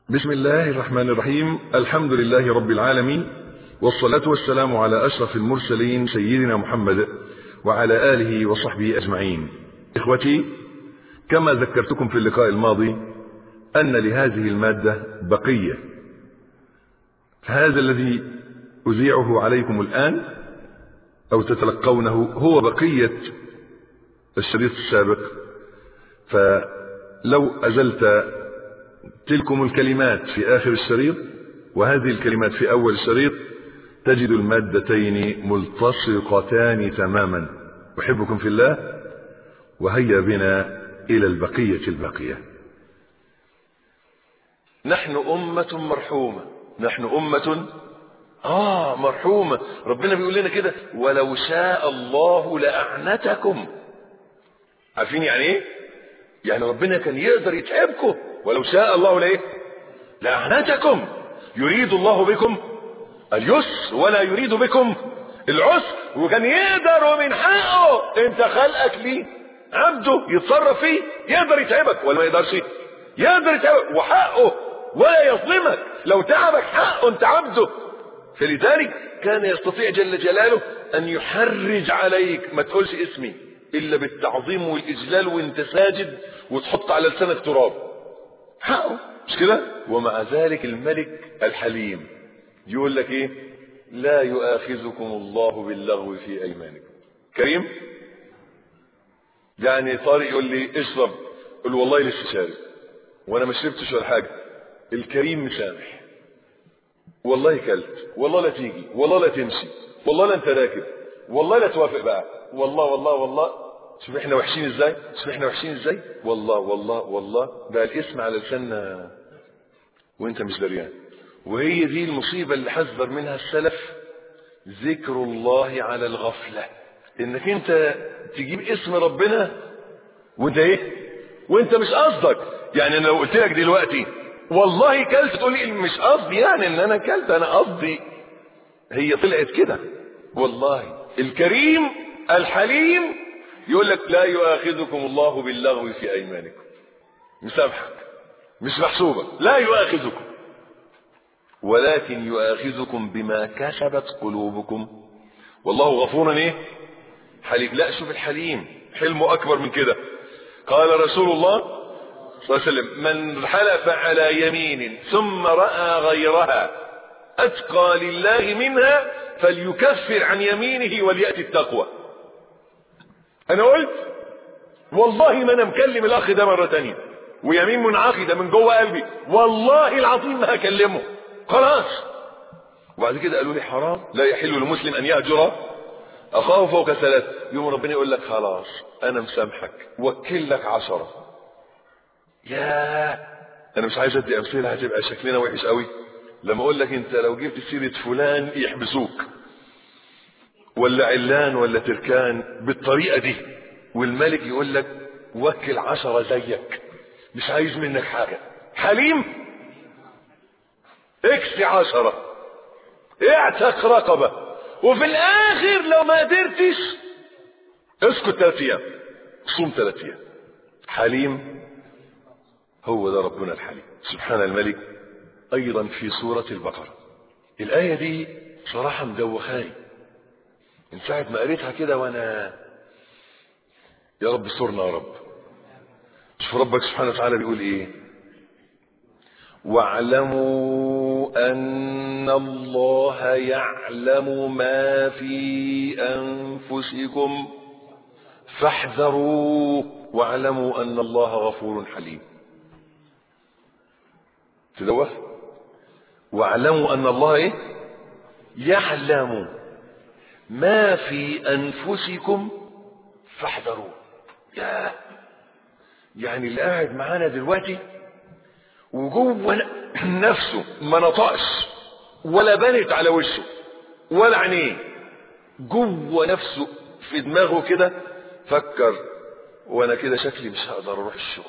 بسم الله الرحمن الرحيم الحمد لله رب العالمين والصلاة والسلام على أشرف المرسلين سيدنا محمد وعلى آله وصحبه أجمعين إخوتي كما ذكرتكم في اللقاء الماضي أن لهذه المادة بقية هذا الذي أذيعه عليكم الآن أو تتلقونه هو بقية الشريط السابق فلو أزلت تلكم الكلمات في آخر الشريط وهذه الكلمات في أول الشريط تجد المادتين ملتصقتان تماما أحبكم في الله وهيا بنا إلى البقية الباقية نحن أمة مرحومة نحن أمة آه مرحومة ربنا بيقول لنا كده ولو شاء الله لأعنتكم عارفين يعني ايه يعني ربنا كان يقدر يتعبكم ولو شاء الله ليه لأعنتكم يريد الله بكم اليسر ولا يريد بكم العسر وكان يقدر ومن حقه انت خلقك ليه عبده يتصرف فيه يقدر يتعبك ولا ما يقدرش يقدر يتعبك وحقه ولا يظلمك لو تعبك حقه انت عبده فلذلك كان يستطيع جل جلاله ان يحرج عليك ما تقولش اسمي الا بالتعظيم والاجلال وانت ساجد وتحط على لسانك تراب حقه مش كده ومع ذلك الملك الحليم يقول لك ايه لا يؤاخذكم الله باللغو في ايمانكم كريم يعني طارق يقول لي اشرب قل والله لسه شارب وانا ما شربتش ولا حاجه الكريم مسامح والله كلت والله لا تيجي والله لا تمشي والله لا انت راكب والله لا توافق بقى والله والله والله شوف احنا وحشين ازاي شوف احنا وحشين ازاي والله والله والله بقى الاسم على لساننا وانت مش دريان وهي دي المصيبة اللي حذر منها السلف ذكر الله على الغفلة انك انت تجيب اسم ربنا وانت ايه وانت مش قصدك يعني انا لو قلت لك دلوقتي والله كلت تقول لي مش قصدي يعني ان انا كلت انا قصدي هي طلعت كده والله الكريم الحليم يقول لك لا يؤاخذكم الله باللغو في ايمانكم مسامحك مش محسوبه لا يؤاخذكم ولكن يؤاخذكم بما كسبت قلوبكم والله غفور ايه حليم لا شوف الحليم حلمه اكبر من كده قال رسول الله صلى الله عليه وسلم من حلف على يمين ثم راى غيرها اتقى لله منها فليكفر عن يمينه ولياتي التقوى انا قلت والله ما انا مكلم الاخ ده مره تانية ويمين منعقده من جوه قلبي والله العظيم ما هكلمه خلاص وبعد كده قالوا لي حرام لا يحل لمسلم ان يهجر اخاه فوق ثلاث يوم ربنا يقول لك خلاص انا مسامحك وكل لك عشرة يا انا مش عايز ادي امثله هتبقى شكلنا وحش قوي لما اقول لك انت لو جبت سيره فلان يحبسوك ولا علان ولا تركان بالطريقه دي والملك يقول لك وكل عشرة زيك مش عايز منك حاجه حليم اكسي عشرة اعتق رقبة وفي الاخر لو ما قدرتش اسكت ثلاث ايام صوم ثلاث ايام حليم هو ده ربنا الحليم سبحان الملك ايضا في سورة البقرة الاية دي صراحة مدوخاني من ساعة ما قريتها كده وانا يا رب استرنا يا رب شوف ربك سبحانه وتعالى بيقول ايه واعلموا ان الله يعلم ما في انفسكم فاحذروا واعلموا ان الله غفور حليم تدوخ واعلموا ان الله ايه يعلم ما في انفسكم فاحذروا يا يعني اللي قاعد معانا دلوقتي وجوه نفسه ما نطقش ولا بنت على وشه ولا عينيه جوه نفسه في دماغه كده فكر وانا كده شكلي مش هقدر اروح الشغل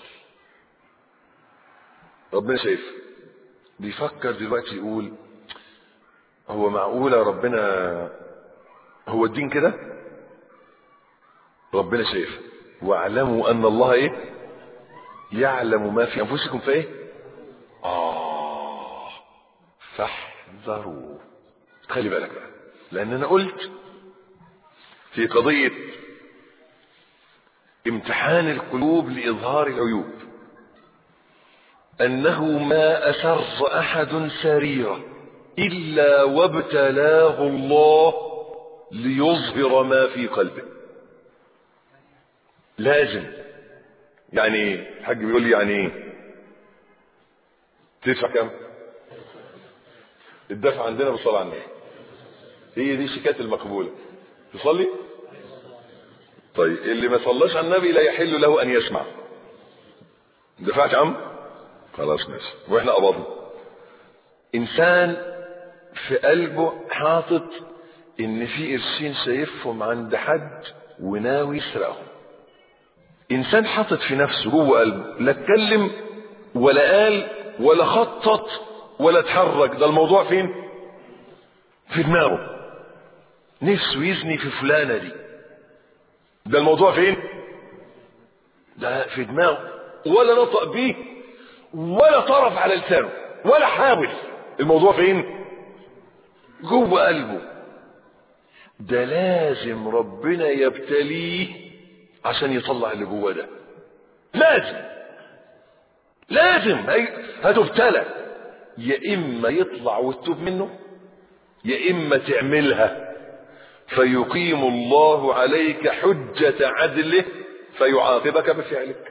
ربنا شايف بيفكر دلوقتي يقول هو معقولة ربنا هو الدين كده ربنا شايف واعلموا ان الله ايه يعلم ما في انفسكم فايه اه فاحذروا خلي بالك بقى لان انا قلت في قضية امتحان القلوب لإظهار العيوب أنه ما أسر أحد سريرة إلا وابتلاه الله ليظهر ما في قلبه لازم يعني ايه الحاج بيقول لي يعني ايه تدفع كام الدفع عندنا بالصلاة على النبي هي دي شيكات المقبولة تصلي طيب اللي ما صلاش على النبي لا يحل له ان يسمع دفعت يا عم خلاص ماشي واحنا قبضنا انسان في قلبه حاطط ان في قرشين شايفهم عند حد وناوي يسرقهم انسان حاطط في نفسه جوه قلبه لا اتكلم ولا قال ولا خطط ولا اتحرك ده الموضوع فين في دماغه نفسه يزني في فلانة دي ده الموضوع فين ده في دماغه ولا نطق بيه ولا طرف على لسانه ولا حاول الموضوع فين جوه قلبه ده لازم ربنا يبتليه عشان يطلع اللي جوه ده لازم لازم هتبتلى يا اما يطلع وتتوب منه يا اما تعملها فيقيم الله عليك حجة عدله فيعاقبك بفعلك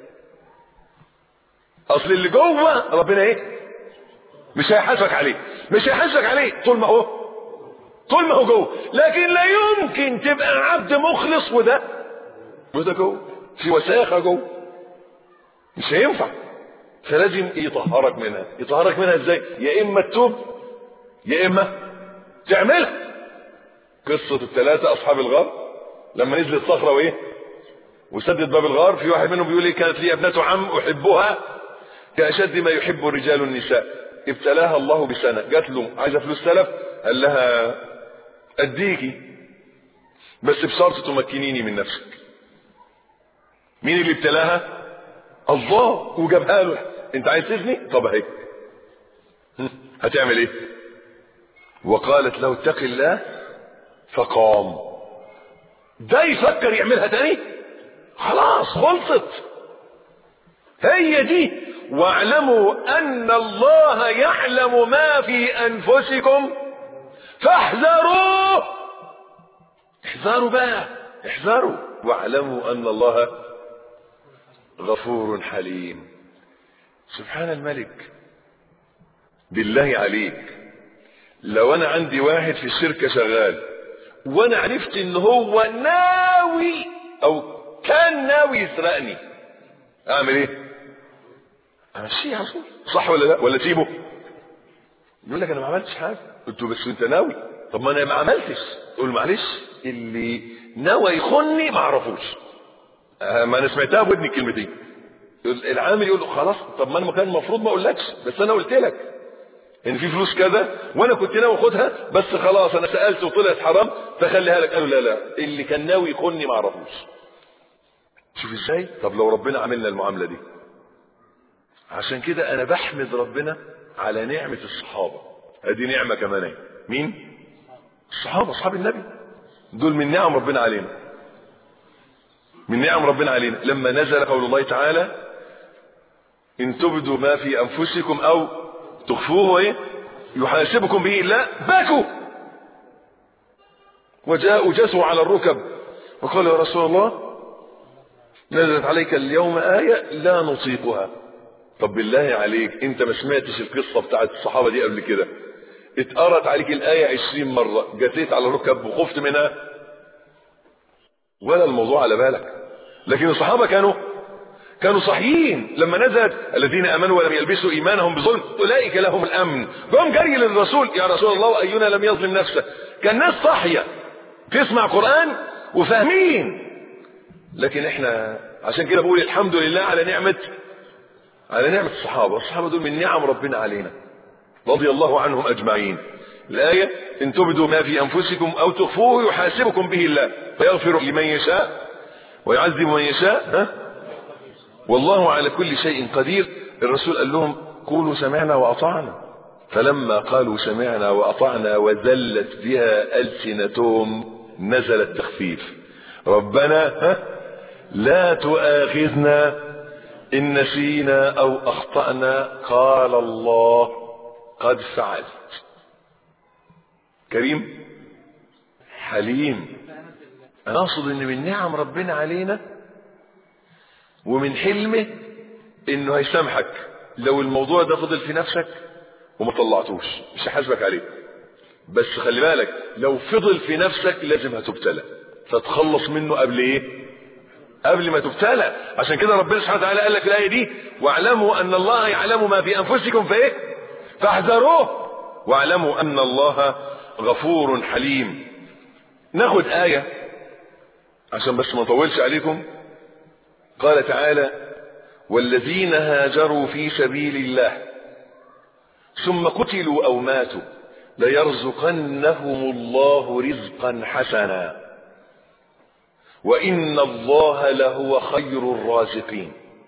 اصل اللي جوه ربنا ايه مش هيحاسبك عليه مش هيحاسبك عليه طول ما هو طول ما هو جوه لكن لا يمكن تبقى عبد مخلص وده وده جوه في وساخة جوه مش هينفع فلازم يطهرك منها يطهرك منها ازاي يا اما تتوب يا اما تعملها قصة الثلاثة اصحاب الغار لما نزلت صخرة وايه وسدد باب الغار في واحد منهم بيقول ايه كانت لي ابنة عم احبها كاشد ما يحب الرجال النساء ابتلاها الله بسنة جات له عايزة فلوس سلف قال لها اديكي بس بشرط تمكنيني من نفسك مين اللي ابتلاها الله وجابها له انت عايز تزني طب اهي هتعمل ايه وقالت له اتق الله فقام ده يفكر يعملها تاني خلاص خلصت هي دي واعلموا ان الله يعلم ما في انفسكم فاحذروا احذروا بقى احذروا واعلموا ان الله غفور حليم سبحان الملك بالله عليك لو انا عندي واحد في الشركة شغال وانا عرفت ان هو ناوي او كان ناوي يسرقني اعمل ايه امشيه على طول صح ولا لا ولا سيبه يقول لك انا ما عملتش حاجه قلت له بس انت ناوي طب ما انا ما عملتش تقول معلش اللي نوى يخني ما اعرفوش آه ما انا سمعتها بودني الكلمتين العامل يقول له خلاص طب ما انا كان المفروض ما اقولكش بس انا قلت لك ان في فلوس كذا وانا كنت ناوي اخدها بس خلاص انا سالت وطلعت حرام فخليها لك قالوا لا لا اللي كان ناوي يخني ما اعرفوش شوف ازاي طب لو ربنا عملنا المعامله دي عشان كده انا بحمد ربنا على نعمه الصحابه ادي نعمه كمان اهي مين الصحابه اصحاب النبي دول من نعم ربنا علينا من نعم ربنا علينا لما نزل قول الله تعالى ان تبدوا ما في انفسكم او تخفوه ايه يحاسبكم به لا بكوا وجاءوا جسوا على الركب وقالوا يا رسول الله نزلت عليك اليوم آية لا نطيقها طب بالله عليك انت ما سمعتش القصة بتاعت الصحابة دي قبل كده اتقرت عليك الآية عشرين مرة جسيت على الركب وخفت منها ولا الموضوع على بالك لكن الصحابة كانوا كانوا صحيين لما نزلت الذين امنوا ولم يلبسوا ايمانهم بظلم اولئك لهم الامن قام جري للرسول يا رسول الله واينا لم يظلم نفسه كان ناس صاحيه تسمع قران وفاهمين لكن احنا عشان كده بقول الحمد لله على نعمه على نعمه الصحابه الصحابه دول من نعم ربنا علينا رضي الله عنهم اجمعين الايه ان تبدوا ما في انفسكم او تخفوه يحاسبكم به الله فيغفر لمن يشاء ويعذب من يشاء ها والله على كل شيء قدير الرسول قال لهم قولوا سمعنا واطعنا فلما قالوا سمعنا وأطعنا وذلت بها ألسنتهم نزل التخفيف ربنا ها لا تؤاخذنا إن نسينا أو أخطأنا قال الله قد فعلت كريم حليم أنا أقصد إن من نعم ربنا علينا ومن حلمه إنه هيسامحك لو الموضوع ده فضل في نفسك وما طلعتوش مش هحاسبك عليه بس خلي بالك لو فضل في نفسك لازم هتبتلى فتخلص منه قبل ايه قبل ما تبتلى عشان كده ربنا سبحانه وتعالى قال لك الايه دي واعلموا ان الله يعلم ما في انفسكم فايه فاحذروه واعلموا ان الله غفور حليم ناخد ايه عشان بس ما نطولش عليكم قال تعالى والذين هاجروا في سبيل الله ثم قتلوا او ماتوا ليرزقنهم الله رزقا حسنا وان الله لهو خير الرازقين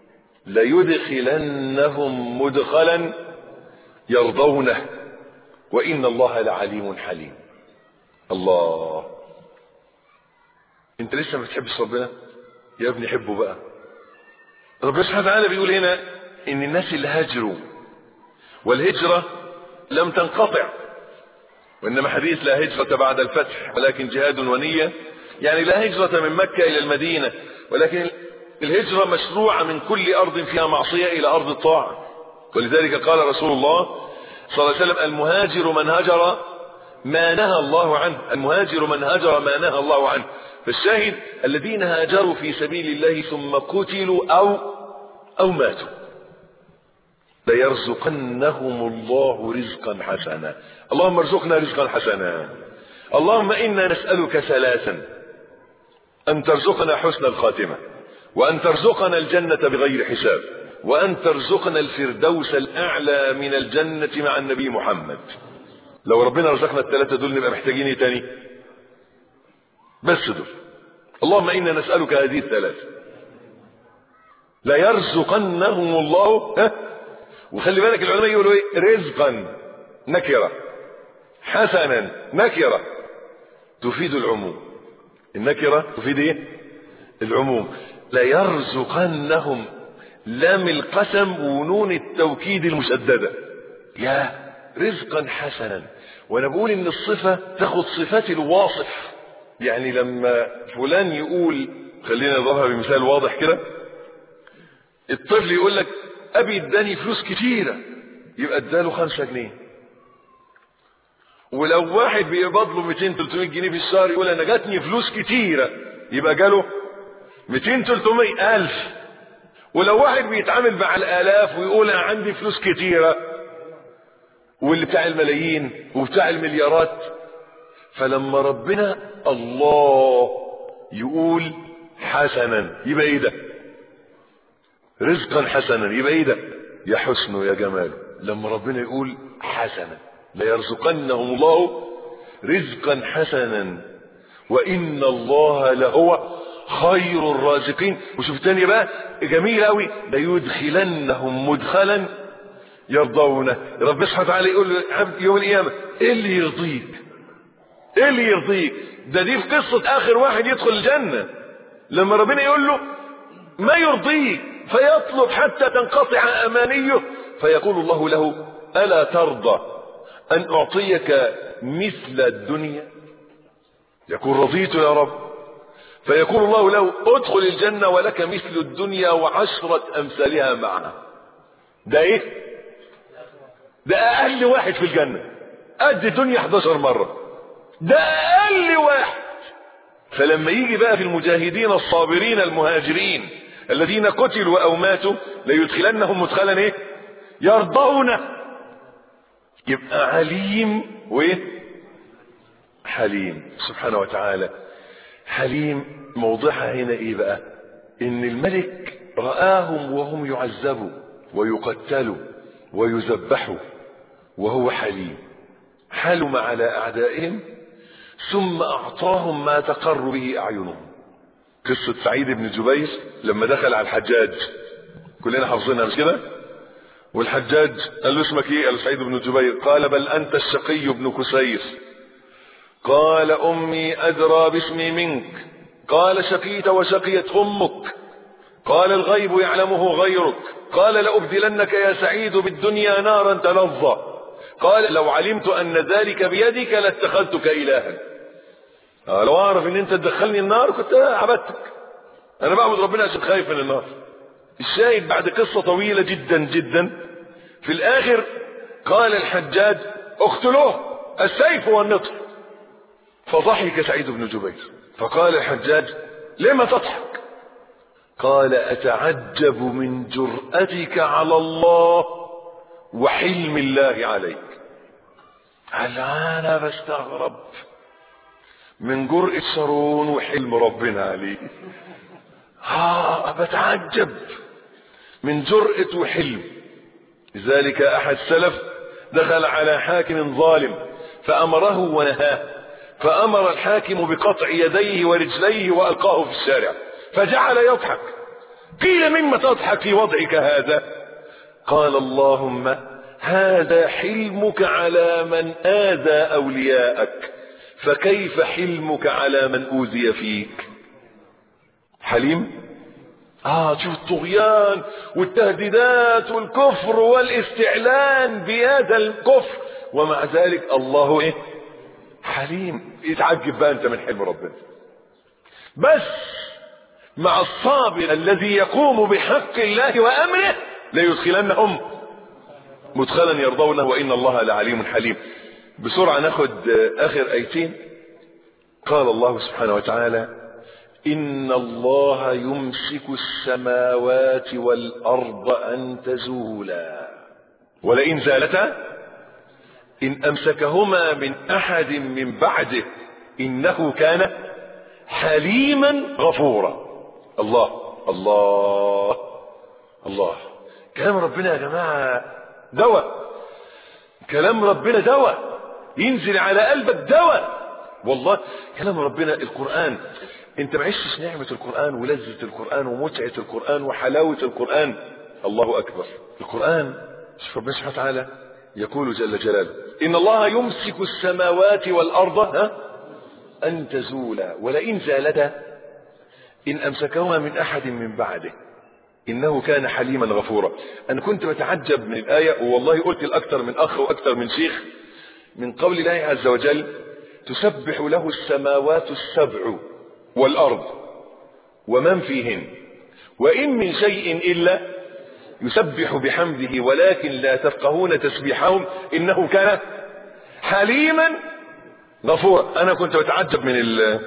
ليدخلنهم مدخلا يرضونه وان الله لعليم حليم الله انت لسه ما بتحبش ربنا يا ابني حبه بقى ربنا سبحانه وتعالى بيقول هنا ان الناس اللي هاجروا والهجرة لم تنقطع وانما حديث لا هجرة بعد الفتح ولكن جهاد ونية يعني لا هجرة من مكة الى المدينة ولكن الهجرة مشروعة من كل ارض فيها معصية الى ارض الطاعة ولذلك قال رسول الله صلى الله عليه وسلم المهاجر من هجر ما نهى الله عنه المهاجر من هجر ما نهى الله عنه فالشاهد الذين هاجروا في سبيل الله ثم قتلوا او او ماتوا ليرزقنهم الله رزقا حسنا اللهم ارزقنا رزقا حسنا اللهم انا نسالك ثلاثا ان ترزقنا حسن الخاتمه وان ترزقنا الجنه بغير حساب وان ترزقنا الفردوس الاعلى من الجنه مع النبي محمد لو ربنا رزقنا الثلاثه دول نبقى محتاجين ايه تاني بس دول اللهم انا نسالك هذه الثلاثه ليرزقنهم الله ها وخلي بالك العلماء يقولوا ايه رزقا نكره حسنا نكره تفيد العموم النكره تفيد ايه العموم ليرزقنهم لام القسم ونون التوكيد المشدده يا رزقا حسنا وانا بقول ان الصفه تاخد صفات الواصف يعني لما فلان يقول خلينا نضربها بمثال واضح كده الطفل يقول لك ابي اداني فلوس كتيره يبقى اداله خمسة جنيه ولو واحد بيقبض له 200 300 جنيه في الشهر يقول انا جاتني فلوس كتيره يبقى جاله 200 300 الف ولو واحد بيتعامل مع الالاف ويقول انا عندي فلوس كتيره واللي بتاع الملايين وبتاع المليارات فلما ربنا الله يقول حسنا يبقى ايه ده رزقا حسنا يبقى ايه ده يا حسنه يا جماله لما ربنا يقول حسنا ليرزقنهم الله رزقا حسنا وان الله لهو خير الرازقين وشوف تاني بقى جميل قوي ليدخلنهم مدخلا يرضونه ربنا سبحانه وتعالى يقول للعبد يوم القيامه ايه اللي يرضيك ايه اللي يرضيك ده دي في قصه اخر واحد يدخل الجنه لما ربنا يقول له ما يرضيك فيطلب حتى تنقطع امانيه فيقول الله له الا ترضى ان اعطيك مثل الدنيا يقول رضيت يا رب فيقول الله له ادخل الجنة ولك مثل الدنيا وعشرة امثالها معها ده ايه ده اقل واحد في الجنة قد الدنيا 11 مرة ده اقل واحد فلما يجي بقى في المجاهدين الصابرين المهاجرين الذين قتلوا او ماتوا ليدخلنهم مدخلا ايه يرضونه يبقى عليم وايه حليم سبحانه وتعالى حليم موضعها هنا ايه بقى ان الملك رآهم وهم يعذبوا ويقتلوا ويذبحوا وهو حليم حلم على اعدائهم ثم اعطاهم ما تقر به اعينهم قصة سعيد بن جبير لما دخل على الحجاج كلنا حافظينها مش كده والحجاج قال له اسمك ايه قال سعيد بن جبير قال بل انت الشقي بن كسير قال امي ادرى باسمي منك قال شقيت وشقيت امك قال الغيب يعلمه غيرك قال لأبدلنك يا سعيد بالدنيا نارا تلظى قال لو علمت أن ذلك بيدك لاتخذتك إلها آه لو أعرف أن أنت تدخلني النار كنت عبدتك أنا بعبد ربنا عشان خايف من النار الشاهد بعد قصة طويلة جدا جدا في الآخر قال الحجاج اقتلوه السيف والنطر فضحك سعيد بن جبير فقال الحجاج لما تضحك قال أتعجب من جرأتك على الله وحلم الله عليك هل أنا بستغرب من جرأة شارون وحلم ربنا عليه ها بتعجب من جرأة وحلم لذلك أحد السلف دخل على حاكم ظالم فأمره ونهاه فأمر الحاكم بقطع يديه ورجليه وألقاه في الشارع فجعل يضحك قيل مما تضحك في وضعك هذا قال اللهم هذا حلمك على من آذى أولياءك فكيف حلمك على من أوذي فيك حليم آه شوف الطغيان والتهديدات والكفر والاستعلان بهذا الكفر ومع ذلك الله ايه حليم يتعجب بقى انت من حلم ربنا بس مع الصابر الذي يقوم بحق الله وامره ليدخلنهم مدخلا يرضونه وان الله لعليم حليم بسرعه ناخد اخر ايتين قال الله سبحانه وتعالى ان الله يمسك السماوات والارض ان تزولا ولئن زالتا ان امسكهما من احد من بعده انه كان حليما غفورا الله الله الله كلام ربنا يا جماعة دواء كلام ربنا دواء ينزل على قلبك دواء والله كلام ربنا القرآن انت ما عشتش نعمة القرآن ولذة القرآن ومتعة القرآن وحلاوة القرآن الله أكبر القرآن شوف ربنا سبحانه وتعالى يقول جل جلاله إن الله يمسك السماوات والأرض ها أن تزولا ولئن زالتا إن أمسكهما من أحد من بعده إنه كان حليما غفورا أنا كنت بتعجب من الآية والله قلت لأكثر من أخ وأكثر من شيخ من قول الله عز وجل تسبح له السماوات السبع والأرض ومن فيهن وإن من شيء إلا يسبح بحمده ولكن لا تفقهون تسبيحهم إنه كان حليما غفورا أنا كنت بتعجب من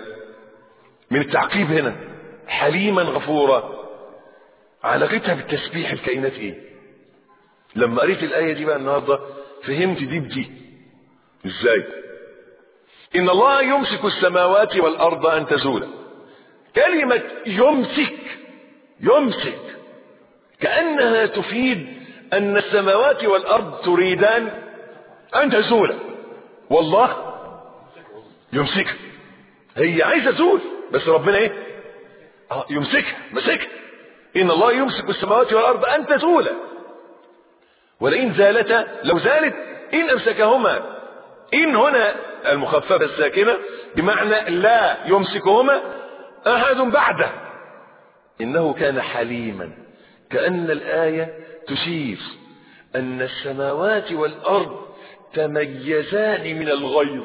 من التعقيب هنا حليما غفورا علاقتها بالتسبيح الكائنات ايه لما قريت الآية دي بقى النهاردة فهمت دي بدي ازاي ان الله يمسك السماوات والارض ان تزولا كلمة يمسك يمسك كأنها تفيد ان السماوات والارض تريدان ان تزولا والله يمسكها هي عايزة تزول بس ربنا ايه اه يمسكها مسكها ان الله يمسك السماوات والارض ان تزولا ولئن زالتا لو زالت ان امسكهما ان هنا المخففة الساكنة بمعنى لا يمسكهما احد بعده انه كان حليما كأن الآية تشير ان السماوات والارض تميزان من الغيظ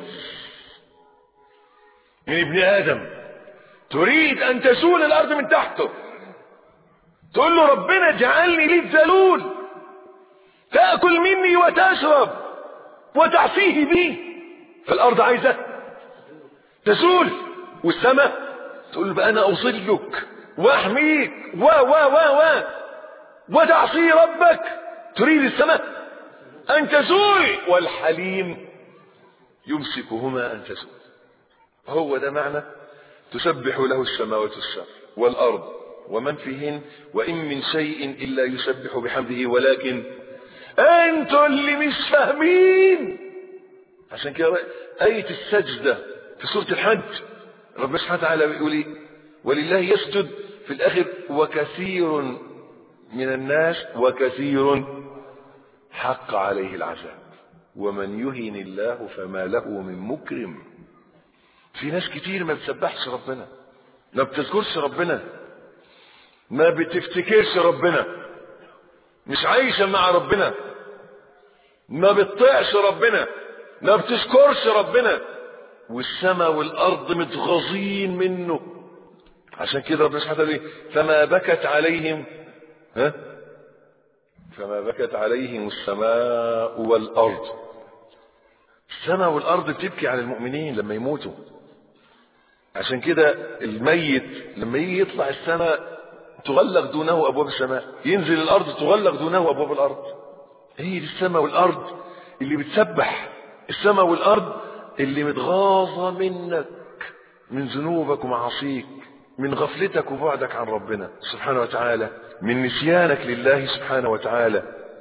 من ابن ادم تريد ان تزول الارض من تحته تقول له ربنا اجعلني ليك ذلول تأكل مني وتشرب وتعصيه بي فالأرض عايزة تزول والسماء تقول بقى أنا أوصلك وأحميك و و و و وتعصي ربك تريد السماء أن تزول والحليم يمسكهما أن تزول هو ده معنى تسبح له السماوات السبع والأرض ومن فيهن وإن من شيء إلا يسبح بحمده ولكن أنتوا اللي مش فاهمين عشان كده آية السجدة في سورة الحج ربنا سبحانه وتعالى بيقول إيه ولله يسجد في الآخر وكثير من الناس وكثير حق عليه العذاب ومن يهن الله فما له من مكرم في ناس كتير ما بتسبحش ربنا ما بتذكرش ربنا ما بتفتكرش ربنا مش عايشة مع ربنا ما بتطيعش ربنا ما بتشكرش ربنا والسماء والارض متغاظين منه عشان كده ربنا سبحانه وتعالى فما بكت عليهم ها فما بكت عليهم السماء والارض السماء والارض بتبكي على المؤمنين لما يموتوا عشان كده الميت لما يجي يطلع السماء تغلق دونه ابواب السماء ينزل الارض تغلق دونه ابواب الارض هي دي السماء والارض اللي بتسبح السماء والارض اللي متغاظة منك من ذنوبك ومعاصيك من غفلتك وبعدك عن ربنا سبحانه وتعالى من نسيانك لله سبحانه وتعالى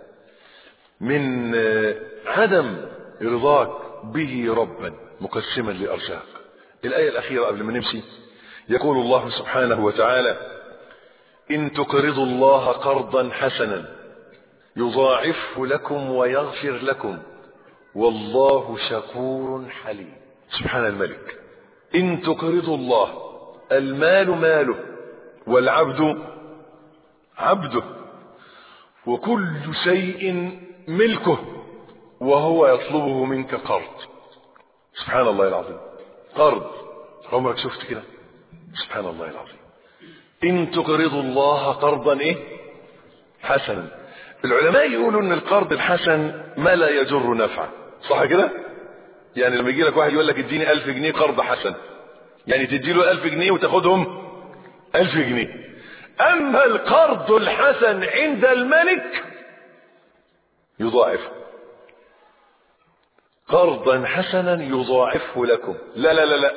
من عدم رضاك به ربا مقسما لأرزاق الآية الأخيرة قبل ما نمشي يقول الله سبحانه وتعالى إن تقرضوا الله قرضا حسنا يضاعفه لكم ويغفر لكم والله شكور حليم سبحان الملك إن تقرضوا الله المال ماله والعبد عبده وكل شيء ملكه وهو يطلبه منك قرض سبحان الله العظيم قرض عمرك شفت كده سبحان الله العظيم إن تقرضوا الله قرضا إيه حسنا العلماء يقولوا ان القرض الحسن ما لا يجر نفعا صح كده يعني لما يجي لك واحد يقول لك اديني ألف جنيه قرض حسن يعني تدي له ألف جنيه وتاخدهم ألف جنيه أما القرض الحسن عند الملك يضاعفه قرضا حسنا يضاعفه لكم لا لا لا لا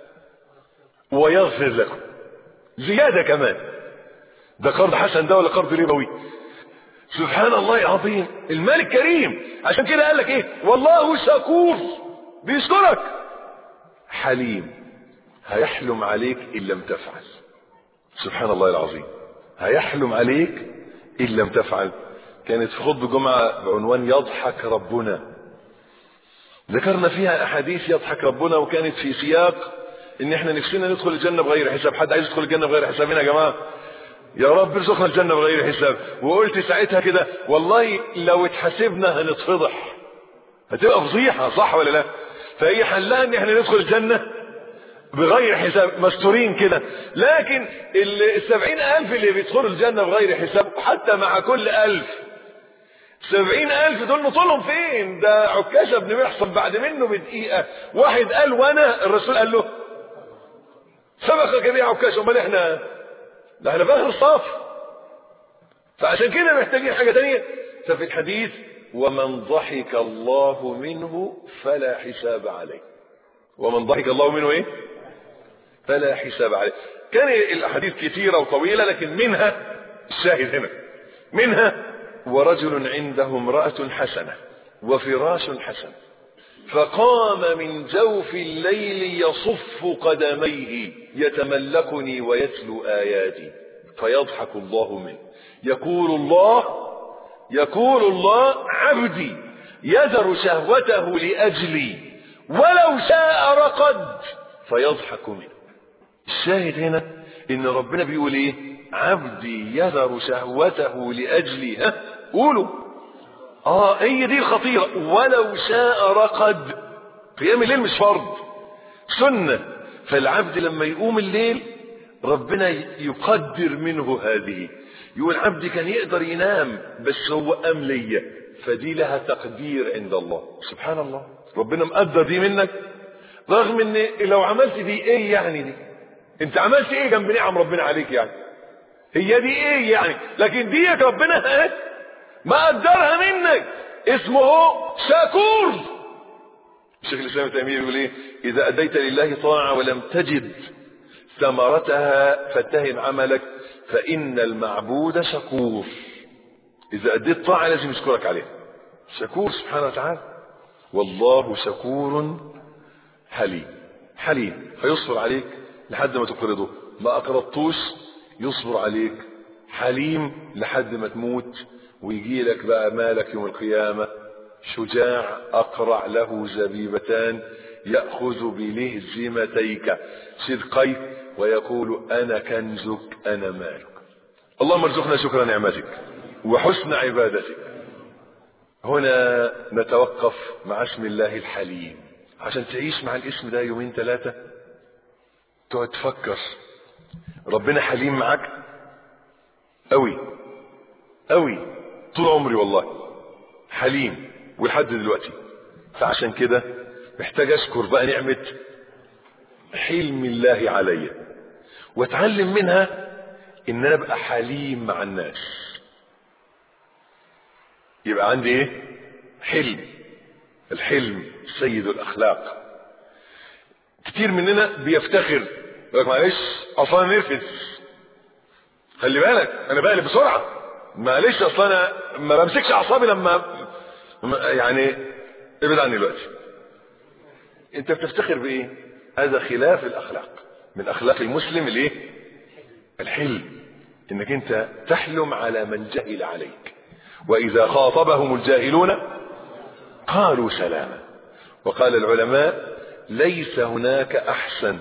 ويغفر لكم زيادة كمان ده قرض حسن ده ولا قرض ربوي سبحان الله العظيم الملك كريم عشان كده قال لك ايه والله شكور بيشكرك حليم هيحلم عليك ان لم تفعل سبحان الله العظيم هيحلم عليك ان لم تفعل كانت في خطبه جمعه بعنوان يضحك ربنا ذكرنا فيها احاديث يضحك ربنا وكانت في سياق ان احنا نفسنا ندخل الجنه بغير حساب حد عايز يدخل الجنه بغير حساب هنا يا جماعه يا رب ارزقنا الجنه بغير حساب وقلت ساعتها كده والله لو اتحاسبنا هنتفضح هتبقى فضيحه صح ولا لا فهي حلها ان احنا ندخل الجنه بغير حساب مستورين كده لكن السبعين ألف اللي بيدخلوا الجنة بغير حساب حتى مع كل ألف سبعين ألف دول نطولهم فين ده عكاشة بن محصن بعد منه بدقيقة واحد قال وانا الرسول قال له سبقك بيه عكاشة امال احنا ده احنا في اخر الصف فعشان كده محتاجين حاجة تانية ففي الحديث ومن ضحك الله منه فلا حساب عليه ومن ضحك الله منه ايه فلا حساب عليه كان الاحاديث كثيرة وطويلة لكن منها الشاهد هنا منها ورجل عنده امرأة حسنة وفراش حسن فقام من جوف الليل يصف قدميه يتملكني ويتلو آياتي فيضحك الله منه يقول الله يقول الله عبدي يذر شهوته لأجلي ولو شاء رقد فيضحك منه الشاهد هنا ان ربنا بيقول ايه عبدي يذر شهوته لاجلي ها قولوا اه هي دي الخطيره ولو شاء رقد قيام الليل مش فرض سنه فالعبد لما يقوم الليل ربنا يقدر منه هذه يقول عبدي كان يقدر ينام بس هو قام ليا فدي لها تقدير عند الله سبحان الله ربنا مقدر دي منك رغم ان لو عملت دي ايه يعني دي انت عملت ايه جنب نعم ربنا عليك يعني هي دي ايه يعني لكن ديك ربنا ها ما قدرها منك اسمه شكور الشيخ الاسلام ابن تيميه يقول ايه اذا اديت لله طاعه ولم تجد ثمرتها فاتهم عملك فان المعبود شكور اذا اديت طاعه لازم يشكرك عليها شكور سبحانه وتعالى والله شكور حليم حليم فيصبر عليك لحد ما تقرضه ما أقرضتوش يصبر عليك حليم لحد ما تموت ويجي لك بقى مالك يوم القيامة شجاع أقرع له زبيبتان يأخذ بلهزمتيك صدقيك ويقول أنا كنزك أنا مالك اللهم ارزقنا شكر نعمتك وحسن عبادتك هنا نتوقف مع اسم الله الحليم عشان تعيش مع الاسم ده يومين ثلاثة تقعد تفكر ربنا حليم معاك قوي قوي طول عمري والله حليم ولحد دلوقتي فعشان كده محتاج اشكر بقى نعمة حلم الله عليا واتعلم منها ان انا ابقى حليم مع الناس يبقى عندي ايه حلم الحلم سيد الاخلاق كتير مننا بيفتخر يقول لك معلش اصلا نرفز خلي بالك انا بقلب بسرعه معلش اصلا انا ما بمسكش اعصابي لما يعني ابعد عني دلوقتي انت بتفتخر بايه هذا خلاف الاخلاق من اخلاق المسلم الايه الحلم انك انت تحلم على من جهل عليك واذا خاطبهم الجاهلون قالوا سلاما وقال العلماء ليس هناك احسن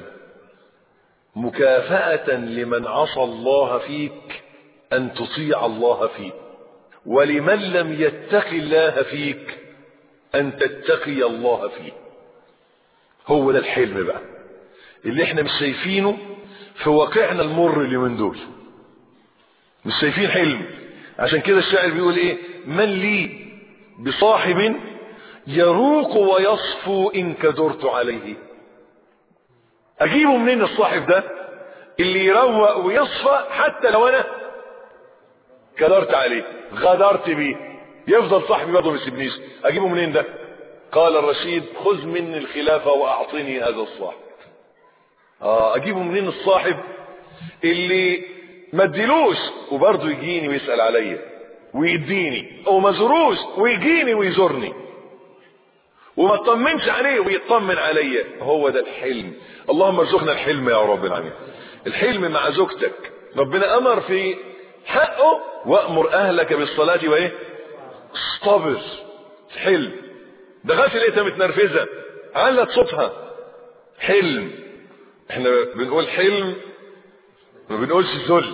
مكافأة لمن عصى الله فيك ان تطيع الله فيه ولمن لم يتق الله فيك ان تتقي الله فيه هو ده الحلم بقى اللي احنا مش شايفينه في واقعنا المر اللي من دول مش شايفين حلم عشان كده الشاعر بيقول ايه من لي بصاحب يروق ويصفو ان كدرت عليه اجيبه منين الصاحب ده اللي يروق ويصفى حتى لو انا كدرت عليه غدرت بيه يفضل صاحبي برضه ما يسيبنيش اجيبه منين ده قال الرشيد خذ مني الخلافة واعطني هذا الصاحب اه اجيبه منين الصاحب اللي ما اديلوش وبرضه يجيني ويسأل عليا ويديني او ما زوروش ويجيني ويزورني وما اطمنش عليه ويطمن عليا هو ده الحلم اللهم ارزقنا الحلم يا رب العالمين الحلم مع زوجتك ربنا امر في حقه وامر اهلك بالصلاة وايه اصطبر حلم دخلت لقيتها متنرفزة علت صوتها حلم احنا بنقول حلم ما بنقولش ذل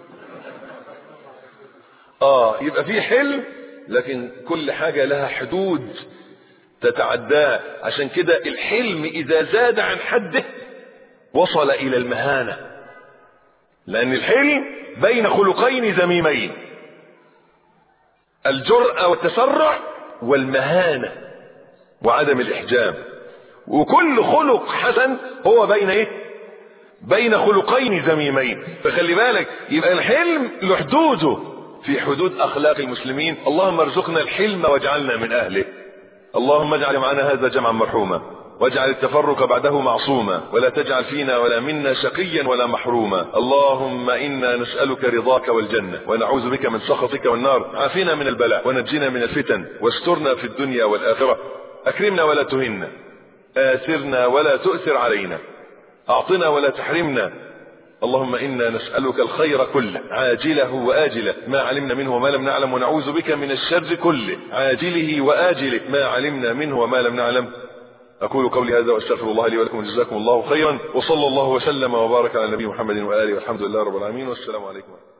اه يبقى في حلم لكن كل حاجة لها حدود تتعداه عشان كده الحلم اذا زاد عن حده وصل الى المهانة لان الحلم بين خلقين ذميمين الجرأة والتسرع والمهانة وعدم الاحجام وكل خلق حسن هو بين ايه بين خلقين ذميمين فخلي بالك يبقى الحلم له حدوده في حدود اخلاق المسلمين اللهم ارزقنا الحلم واجعلنا من اهله اللهم اجعل معنا هذا جمعا مرحوما واجعل التفرق بعده معصوما ولا تجعل فينا ولا منا شقيا ولا محروما اللهم انا نسألك رضاك والجنة ونعوذ بك من سخطك والنار عافنا من البلاء ونجنا من الفتن واسترنا في الدنيا والآخرة اكرمنا ولا تهنا آثرنا ولا تؤثر علينا اعطنا ولا تحرمنا اللهم انا نسألك الخير كله عاجله واجله ما علمنا منه وما لم نعلم ونعوذ بك من الشر كله عاجله واجله ما علمنا منه وما لم نعلم اقول قولي هذا واستغفر الله لي ولكم جزاكم الله خيرا وصلى الله وسلم وبارك على نبي محمد واله والحمد لله رب العالمين والسلام عليكم